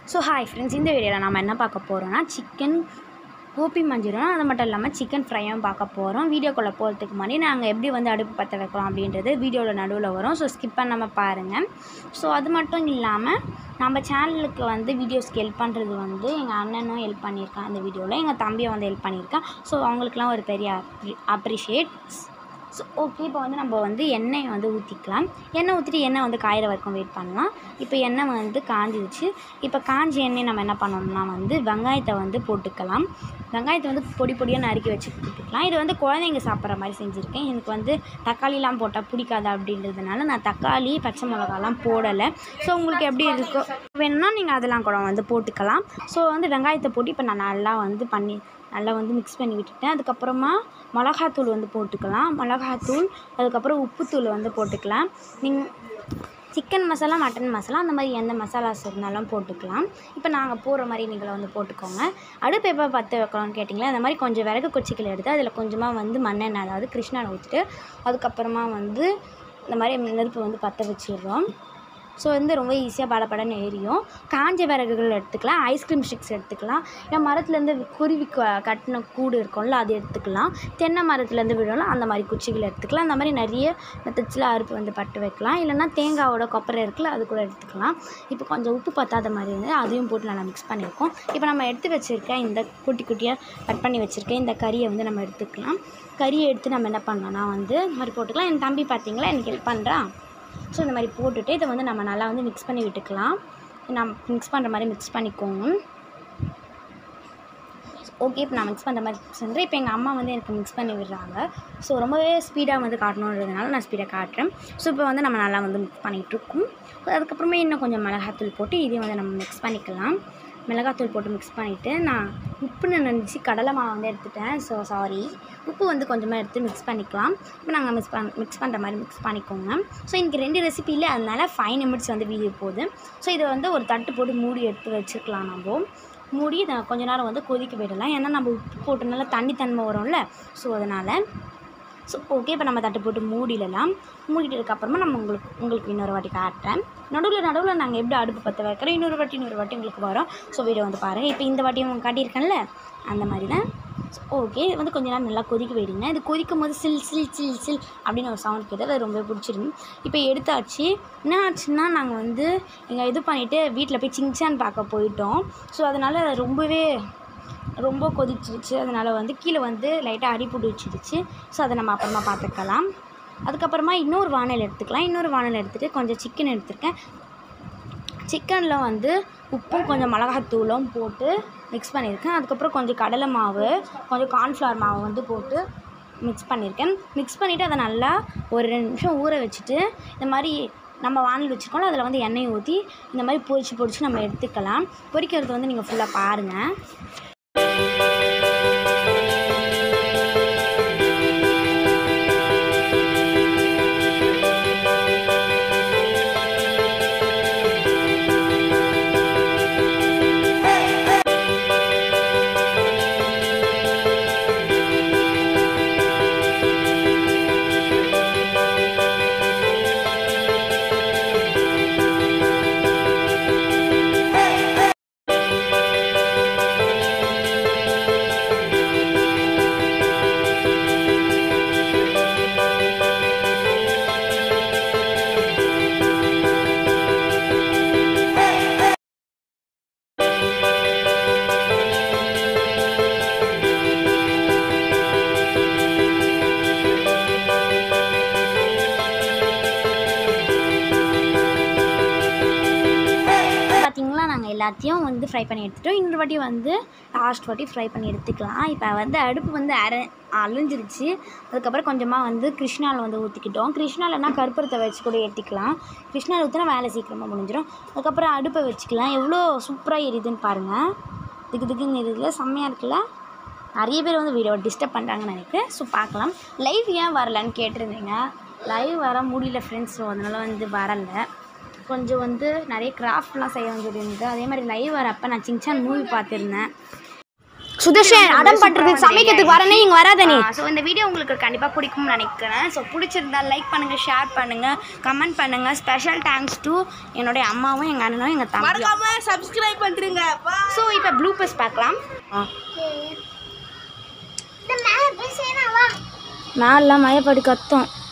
so hi friends இந்த வீடியோவில் நம்ம என்ன பார்க்க போகிறோம்னா சிக்கன் கோபி மஞ்சூரியன் அது மட்டும் இல்லாமல் சிக்கன் ஃப்ரையும் பார்க்க போகிறோம் வீடியோக்குள்ளே போகிறதுக்கு முன்னாடி நாங்கள் எப்படி வந்து அடுப்பு பற்ற வைக்கலாம் அப்படின்றது வீடியோவில் நடுவில் வரும் ஸோ ஸ்கிப் பண்ணாமல் பாருங்கள் ஸோ அது மட்டும் இல்லாமல் நம்ம சேனலுக்கு வந்து வீடியோஸ்க்கு ஹெல்ப் பண்ணுறது வந்து எங்கள் அண்ணனும் ஹெல்ப் பண்ணியிருக்கான் அந்த வீடியோவில் எங்கள் தம்பியும் வந்து ஹெல்ப் பண்ணியிருக்கான் ஸோ அவங்களுக்குலாம் ஒரு பெரிய அப்ரிஷியேட் ஸோ ஓகே இப்போ வந்து நம்ம வந்து எண்ணெயை வந்து ஊற்றிக்கலாம் எண்ணெய் ஊற்றிட்டு எண்ணெய் வந்து காயிற வரைக்கும் வெயிட் பண்ணலாம் இப்போ எண்ணெய் வந்து காஞ்சிடுச்சு இப்போ காஞ்ச எண்ணெய் நம்ம என்ன பண்ணணும்னா வந்து வெங்காயத்தை வந்து போட்டுக்கலாம் வெங்காயத்தை வந்து பொடி பொடியாக நறுக்கி வச்சு போட்டுக்கலாம் இது வந்து குழந்தைங்க சாப்பிட்ற மாதிரி செஞ்சுருக்கேன் எனக்கு வந்து தக்காளிலாம் போட்டால் பிடிக்காது அப்படின்றதுனால நான் தக்காளி பச்சை மிளகாலாம் போடலை ஸோ உங்களுக்கு எப்படி இருக்கோ வேணும்னா நீங்கள் அதெல்லாம் கூட வந்து போட்டுக்கலாம் ஸோ வந்து வெங்காயத்தை போட்டு இப்போ நான் நல்லா வந்து பண்ணி நல்லா வந்து மிக்ஸ் பண்ணி விட்டுட்டேன் அதுக்கப்புறமா மிளகாத்தூள் வந்து போட்டுக்கலாம் மிளகாத்தூள் அதுக்கப்புறம் உப்புத்தூள் வந்து போட்டுக்கலாம் நீங்கள் சிக்கன் மசாலா மட்டன் மசாலா அந்த மாதிரி எந்த மசாலாஸ் இருந்தாலும் போட்டுக்கலாம் இப்போ நாங்கள் போடுற மாதிரி நீங்களும் வந்து போட்டுக்கோங்க அடுப்பு எப்போ பற்ற வைக்கலாம்னு கேட்டிங்களா இந்த மாதிரி கொஞ்சம் விறகு கொச்சிக்கல் எடுத்து அதில் கொஞ்சமாக வந்து மண்ணெண்ணெய் அதாவது கிருஷ்ணாவை ஊற்றிட்டு அதுக்கப்புறமா வந்து இந்த மாதிரி நெருப்பு வந்து பற்ற வச்சிடுறோம் ஸோ வந்து ரொம்ப ஈஸியாக படபடன்னு எரியும் காஞ்ச விறகுகள் எடுத்துக்கலாம் ஐஸ்கிரீம் ஸ்டிக்ஸ் எடுத்துக்கலாம் இல்லை மரத்துலேருந்து குருவி க- கட்டின கூடு இருக்கும்ல அது எடுத்துக்கலாம் தென்னை மரத்துலேருந்து விழும்ல அந்த மாதிரி குச்சிகள் எடுத்துக்கலாம் அந்த மாதிரி நிறைய மெத்தட்ஸில் அறுப்பு வந்து பட்டு வைக்கலாம் இல்லைன்னா தேங்காவோட கொப்பரை இருக்குல்ல அது கூட எடுத்துக்கலாம் இப்போ கொஞ்சம் உப்பு பத்தாத மாதிரி இருந்து அதையும் போட்டு நல்லா மிக்ஸ் பண்ணியிருக்கோம் இப்போ நம்ம எடுத்து வச்சுருக்க இந்த குட்டி குட்டியாக கட் பண்ணி வச்சுருக்க இந்த கறியை வந்து நம்ம எடுத்துக்கலாம் கறியை எடுத்து நம்ம என்ன பண்ணோம்னா வந்து இந்த மாதிரி போட்டுக்கலாம் என் தம்பி பார்த்தீங்களா எனக்கு ஹெல்ப் பண்ணுறான் ஸோ இந்த மாதிரி போட்டுட்டு இதை வந்து நம்ம நல்லா வந்து மிக்ஸ் பண்ணி விட்டுக்கலாம் நான் மிக்ஸ் பண்ணுற மாதிரி மிக்ஸ் பண்ணிக்கோங்க ஓகே இப்போ நான் மிக்ஸ் பண்ணுற மாதிரி செஞ்சேன் இப்போ எங்கள் அம்மா வந்து எனக்கு மிக்ஸ் பண்ணி விடுறாங்க ஸோ ரொம்பவே ஸ்பீடாக வந்து காட்டணுன்றதுனால நான் ஸ்பீடாக காட்டுறேன் ஸோ இப்போ வந்து நம்ம நல்லா வந்து மிக்ஸ் பண்ணிகிட்ருக்கோம் அதுக்கப்புறமே இன்னும் கொஞ்சம் மிளகாத்தூள் போட்டு இதையும் வந்து நம்ம மிக்ஸ் பண்ணிக்கலாம் மிளகாத்தூள் போட்டு மிக்ஸ் பண்ணிவிட்டு நான் உப்புன்னு நினச்சி கடலை மாவு வந்து எடுத்துட்டேன் ஸோ சாரி உப்பு வந்து கொஞ்சமாக எடுத்து மிக்ஸ் பண்ணிக்கலாம் இப்போ நாங்கள் மிக்ஸ் பண் மிக்ஸ் பண்ணுற மாதிரி மிக்ஸ் பண்ணிக்கோங்க ஸோ இன்றைக்கி ரெண்டு ரெசிபி இல்லை அதனால ஃபைவ் நிமிட்ஸ் வந்து வீடியோ போகுது ஸோ இதை வந்து ஒரு தட்டு போட்டு மூடி எடுத்து வச்சுக்கலாம் நம்ம மூடி இதை கொஞ்ச நேரம் வந்து கொதிக்க விடலாம் ஏன்னா நம்ம உப்பு போட்டனால தண்ணி தன்மை வரும்ல ஸோ அதனால் ஸோ ஓகே இப்போ நம்ம தட்டு போட்டு மூடிடலாம் மூடிட்டதுக்கப்புறமா நம்ம உங்களுக்கு உங்களுக்கு இன்னொரு வாட்டி காட்டுறேன் நடுவில் நடுவில் நாங்கள் எப்படி அடுப்பு பற்ற வைக்கிறோம் இன்னொரு வாட்டி இன்னொரு வாட்டி உங்களுக்கு வரும் ஸோ வீடியோ வந்து பாருங்கள் இப்போ இந்த வாட்டி உங்களுக்கு காட்டியிருக்கேன்ல அந்த மாதிரி தான் ஓகே இது வந்து கொஞ்ச நேரம் நல்லா கொதிக்க விடுங்க இது கொதிக்கும் போது சில் சில் சில் சில் அப்படின்னு ஒரு சவுண்ட் கேட்டது அது ரொம்ப பிடிச்சிருந்து இப்போ எடுத்தாச்சு என்ன ஆச்சுன்னா நாங்கள் வந்து எங்கள் இது பண்ணிவிட்டு வீட்டில் போய் சிங்சான் பார்க்க போயிட்டோம் ஸோ அதனால் ரொம்பவே ரொம்ப கொதிச்சிருச்சு அதனால் வந்து கீழே வந்து லைட்டாக அடி பிடிச்சிருச்சு ஸோ அதை நம்ம அப்புறமா பார்த்துக்கலாம் அதுக்கப்புறமா இன்னொரு வானல் எடுத்துக்கலாம் இன்னொரு வானல் எடுத்துகிட்டு கொஞ்சம் சிக்கன் எடுத்திருக்கேன் சிக்கனில் வந்து உப்பும் கொஞ்சம் மிளகாத்தூளும் போட்டு மிக்ஸ் பண்ணியிருக்கேன் அதுக்கப்புறம் கொஞ்சம் கடலை மாவு கொஞ்சம் கார்ன்ஃப்ளவர் மாவு வந்து போட்டு மிக்ஸ் பண்ணியிருக்கேன் மிக்ஸ் பண்ணிவிட்டு அதை நல்லா ஒரு ரெண்டு நிமிஷம் ஊற வச்சுட்டு இந்த மாதிரி நம்ம வானல் வச்சுருக்கோம்ல அதில் வந்து எண்ணெய் ஊற்றி இந்த மாதிரி பொரிச்சு பொரிச்சு நம்ம எடுத்துக்கலாம் பொரிக்கிறது வந்து நீங்கள் ஃபுல்லாக பாருங்கள் பார்த்தீங்களா நாங்கள் எல்லாத்தையும் வந்து ஃப்ரை பண்ணி எடுத்துட்டோம் இன்னொரு வாட்டி வந்து லாஸ்ட் வாட்டி ஃப்ரை பண்ணி எடுத்துக்கலாம் இப்போ வந்து அடுப்பு வந்து அர அழிஞ்சிருச்சு அதுக்கப்புறம் கொஞ்சமாக வந்து கிருஷ்ணாவில் வந்து ஊற்றிக்கிட்டோம் கிருஷ்ணாலனா கற்பூரத்தை வச்சு கூட ஏற்றிக்கலாம் கிருஷ்ணாவில் ஊற்றினா வேலை சீக்கிரமாக முடிஞ்சிடும் அதுக்கப்புறம் அடுப்பை வச்சுக்கலாம் எவ்வளோ சூப்பராக எரியுதுன்னு பாருங்கள் திக்கு திக்குன்னு எரியுதுல செம்மையாக இருக்குல்ல நிறைய பேர் வந்து வீடியோ டிஸ்டர்ப் பண்ணுறாங்கன்னு நினைக்கிறேன் ஸோ பார்க்கலாம் லைவ் ஏன் வரலன்னு கேட்டிருந்தீங்க லைவ் வர முடியல ஃப்ரெண்ட்ஸ் ஸோ அதனால் வந்து வரல கொஞ்சம் வந்து நிறைய கிராஃப்ட்லாம் செய்ய வேண்டியது இருந்தது அதே மாதிரி லைவ் வரப்போ நான் சிங்சான் மூவி பார்த்துருந்தேன் சுதர்ஷன் அடம் பண்ணுறதுக்கு சமைக்கிறதுக்கு வரனே இங்கே வராத நீ ஸோ இந்த வீடியோ உங்களுக்கு கண்டிப்பாக பிடிக்கும்னு நினைக்கிறேன் ஸோ பிடிச்சிருந்தா லைக் பண்ணுங்கள் ஷேர் பண்ணுங்கள் கமெண்ட் பண்ணுங்கள் ஸ்பெஷல் தேங்க்ஸ் டு என்னுடைய அம்மாவும் எங்கள் அண்ணனும் எங்கள் தம்பியும் மறக்காம சப்ஸ்கிரைப் பண்ணுறீங்க ஸோ இப்போ ப்ளூபர்ஸ் பார்க்கலாம் மேலாம் மழைப்படி கத்தும்